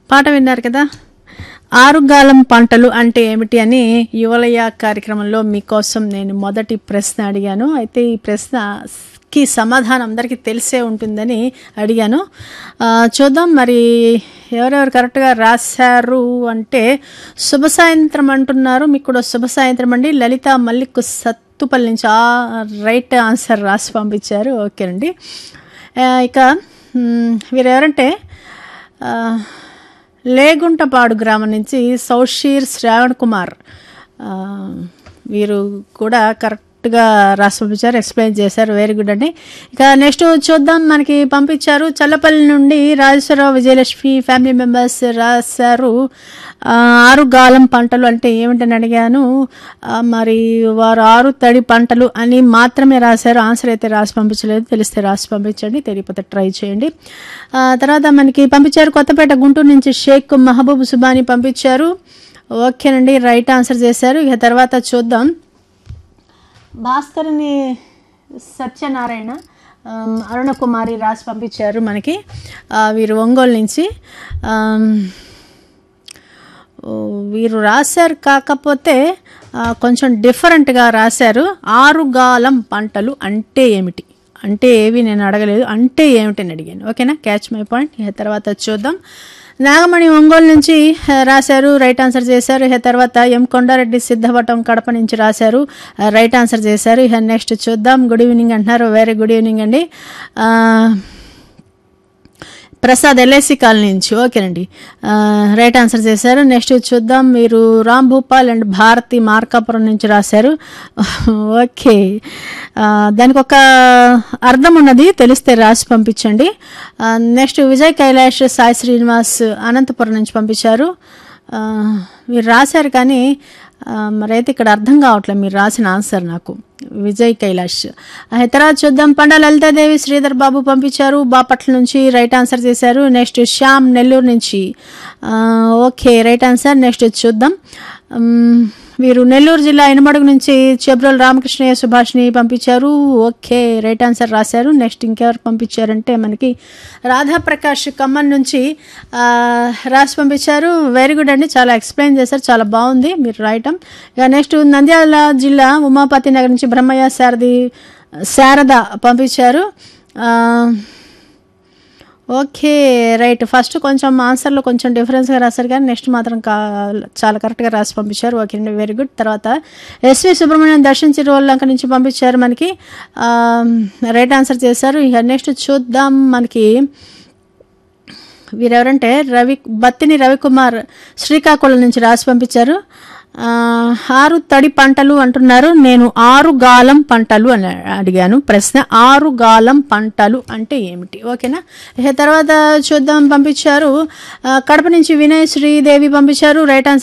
పాట విన్నారు కదా ఆరుగాలం పంటలు అంటే ఏమిటి అని యువలయ కార్యక్రమంలో మీకోసం నేను మొదటి ప్రశ్న అడిగాను అయితే ఈ ప్రశ్నకి సమాధానం అందరికీ తెలిసే ఉంటుందని అడిగాను ఆ, చూద్దాం మరి ఎవరెవరు కరెక్ట్గా రాశారు అంటే శుభ సాయంత్రం అంటున్నారు మీకు కూడా శుభ సాయంత్రం అండి లలిత మల్లిక్ సత్తుపల్లి నుంచి ఆ రైట్ ఆన్సర్ రాసి పంపించారు ఓకేనండి ఆ, ఇక మ్, వీరెవరంటే ఆ, లేగుంటపాడు గ్రామం నుంచి సౌషీర్ శ్రావణ్ కుమార్ ఆ, వీరు కూడా కరెక్ట్గా రాసి పంపించారు ఎక్స్ప్లెయిన్ చేశారు వెరీ గుడ్ అండి ఇక నెక్స్ట్ చూద్దాం మనకి పంపించారు చల్లపల్లి నుండి రాజేశ్వరరావు విజయలక్ష్మి ఫ్యామిలీ మెంబర్స్ రాశారు ఆ, ఆరు గాలం పంటలు అంటే ఏమిటని అడిగాను ఆ, మరి వారు ఆరు తడి పంటలు అని మాత్రమే రాశారు ఆన్సర్ అయితే రాసి పంపించలేదు తెలిస్తే రాసి పంపించండి తెలియకపోతే ట్రై చేయండి ఆ, తర్వాత మనకి పంపించారు కొత్తపేట గుంటూరు నుంచి షేక్ మహబూబ్ సుబాని పంపించారు ఓకేనండి రైట్ ఆన్సర్ చేశారు ఇక తర్వాత చూద్దాం భాస్కర్ని సత్యనారాయణ ఆమ్, అరుణకుమారి రాసి పంపించారు మనకి ఆ, వీరు ఒంగోలు నుంచి ఆమ్, ఓ, వీరు రాశారు కాకపోతే ఆ, కొంచెం డిఫరెంట్గా రాశారు ఆరుగాలం పంటలు అంటే ఏమిటి అంటే ఏవి నేను అడగలేదు అంటే ఏమిటని అడిగాను ఓకేనా క్యాచ్ మై పాయింట్ ఇక తర్వాత చూద్దాం నాగమణి ఒంగోలు నుంచి ఆ, రాశారు రైట్ ఆన్సర్ చేశారు ఇక తర్వాత ఎం కొండారెడ్డి సిద్ధవటం కడప నుంచి రాశారు ఆ, రైట్ ఆన్సర్ చేశారు ఇక నెక్స్ట్ చూద్దాం గుడ్ ఈవినింగ్ అంటున్నారు వెరీ గుడ్ ఈవినింగ్ అండి ఆ, ప్రసాద్ ఎల్ఐసి కాలనీ నుంచి ఓకేనండి ఆ, రైట్ ఆన్సర్ చేశారు నెక్స్ట్ చూద్దాం మీరు రామ్ భూపాల్ అండ్ భారతి మార్కాపురం నుంచి రాశారు ఓకే ఆ, దానికి ఒక అర్థం ఉన్నది తెలిస్తే రాసి పంపించండి ఆ, నెక్స్ట్ విజయ్ కైలాష్ సాయి శ్రీనివాస్ అనంతపురం నుంచి పంపించారు ఆ, మీరు రాశారు కానీ ఆ, మరైతే ఇక్కడ అర్థం కావట్లేదు మీరు రాసిన ఆన్సర్ నాకు విజయ్ కైలాష్ ఆ తర్వాత చూద్దాం పండ లలితాదేవి శ్రీధర్ బాబు పంపించారు బాపట్ల నుంచి రైట్ ఆన్సర్ చేశారు నెక్స్ట్ శ్యామ్ నెల్లూరు నుంచి ఆ, ఓకే రైట్ ఆన్సర్ నెక్స్ట్ చూద్దాం ఉమ్, వీరు నెల్లూరు జిల్లా ఎనమడుగు నుంచి చెబ్రోల్ రామకృష్ణయ్య సుభాష్ని పంపించారు ఓకే రైట్ ఆన్సర్ రాశారు నెక్స్ట్ ఇంకెవరు పంపించారంటే మనకి రాధాప్రకాష్ ఖమ్మం నుంచి ఆ, రాసి పంపించారు వెరీ గుడ్ అండి చాలా ఎక్స్ప్లెయిన్ చేశారు చాలా బాగుంది మీరు రాయటం ఇక నెక్స్ట్ నంద్యాల జిల్లా ఉమాపతి నగర్ నుంచి బ్రహ్మయ్య శారది శారద పంపించారు ఆ, ఓకే రైట్ ఫస్ట్ కొంచెం ఆన్సర్లో కొంచెం డిఫరెన్స్గా రాశారు కానీ నెక్స్ట్ మాత్రం కా చాలా కరెక్ట్గా రాసి పంపించారు ఓకే అండి వెరీ గుడ్ తర్వాత ఎస్వి సుబ్రహ్మణ్యం దర్శించి రోల్లంక నుంచి పంపించారు మనకి ఆ, రైట్ ఆన్సర్ చేశారు ఇక నెక్స్ట్ చూద్దాం మనకి వీరెవరంటే రవి బత్తిని రవికుమార్ శ్రీకాకుళం నుంచి రాసి పంపించారు ఆ, ఆరు తడి పంటలు అంటున్నారు నేను ఆరు గాలం పంటలు అని అడిగాను ప్రశ్న ఆరు గాలం పంటలు అంటే ఏమిటి ఓకేనా ఇక తర్వాత చూద్దాం పంపించారు ఆ, కడప నుంచి వినయ్ శ్రీదేవి పంపించారు రైట్ ఆన్సర్